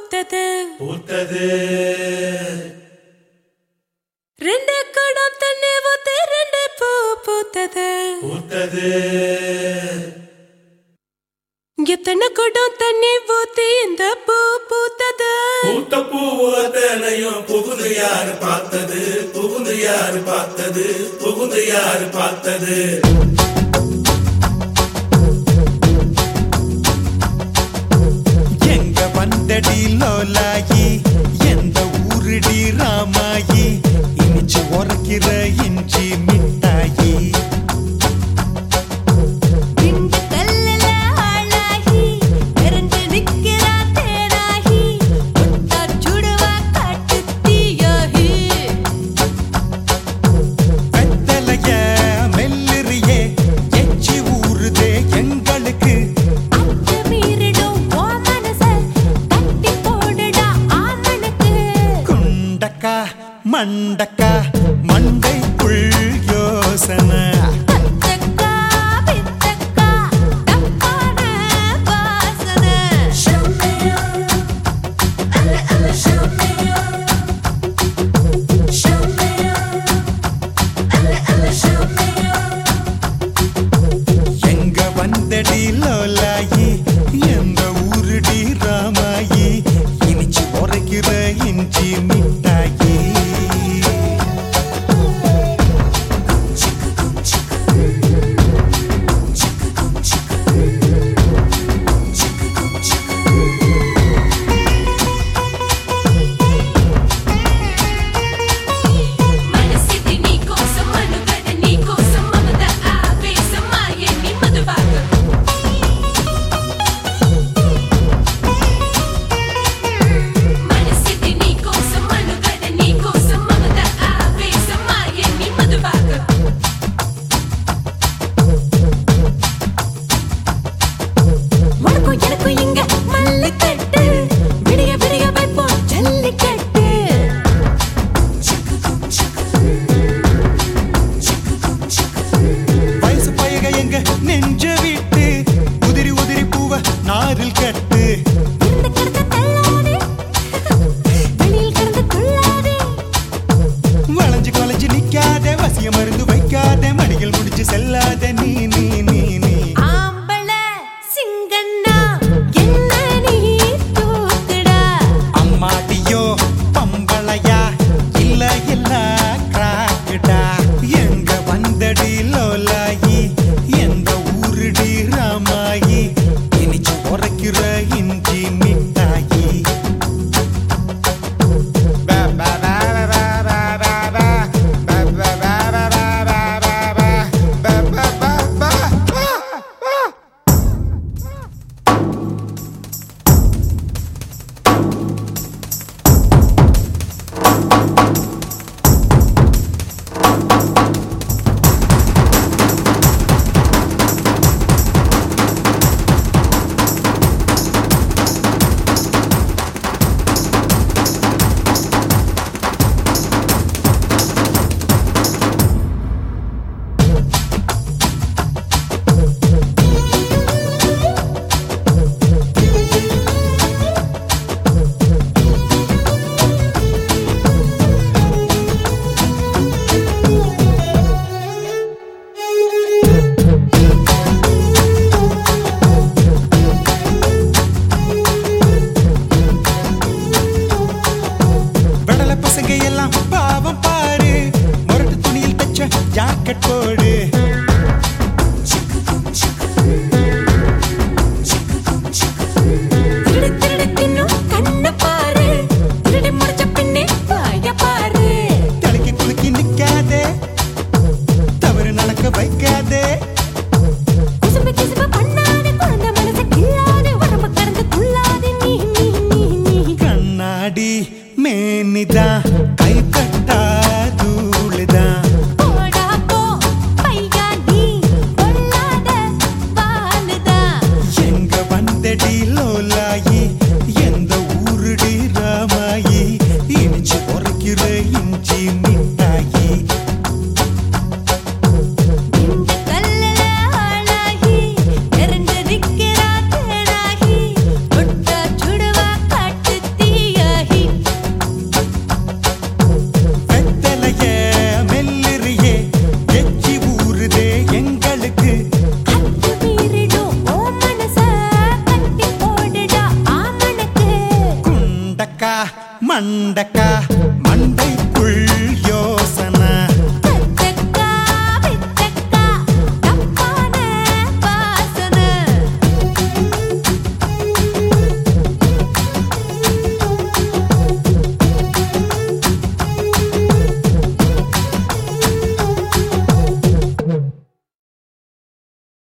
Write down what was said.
பூத்தது பூத்தது ரெண்டு குடம் தண்ணி ஊத்து ரெண்டு பூ பூத்தது பூத்தது எத்தனை குடம் தண்ணி ஊத்தி இந்த பூ பூத்தது பூத்த பூவத்தனையும் புகுந்து யாரு பார்த்தது புகுந்து யாரு பார்த்தது புகுந்து யாரு பார்த்தது எங்க வந்தடி லோலாயி எந்த ஊருடி ராமாயி இனிச்சு உரைக்கிற இஞ்சி மிட்டாயி இந்த கல்லுல ஆளாகி எரிஞ்சு நிக்கிறா தேனாகி முட்டா சுடுவா காட்டு தீயாகி வெத்தலைய மெல்லுறியே எச்சி ஊறுதே எங்களுக்கு அத்து மீறிடும் ஓ மனச கட்டி போடுடா ஆமனுக்கு குண்டக்கா மண்டக்கா மண்டைக்குள் யோசனை பச்சக்கா பித்தக்கா தப்பான வாசனை ஷம்மையா அல்ல அல்ல ஷம்மையா ஷம்மையா அல்ல அல்ல ஷம்மையா எங்க வந்தடி லோலாயி எந்த ஊருடி ராமாயி இனிச்சு உரைக்கிற இஞ்சி மிட்டாயி మనసిది నీ కోసం మనుగడ నీ కోసం మమత ఆవేశం మాయని మధుబాగ మనసిది నీ కోసం మనుగడ నీ కోసం మమత ఆవేశం మాయని మధుబాగ உனக்கும் எனக்கும் இங்க மல்லிக்கட்டு விடிய விடிய வைப்போம் ஜல்லிக்கட்டு வயசு பயக எங்க நெஞ்ச விட்டு உதிரி உதிரி பூவ நாரில் கட்டு இந்த கிடக்க தள்ளாதே வெளியில் கிடந்து கொள்ளாதே வளைஞ்சு கொலைஞ்சு நிக்காத வசிய மருந்து வைக்காத மடிகள் முடிச்சு செல்லாத நீ நீ நீ நீ ஆம்பள சிங்கண்ணா மண்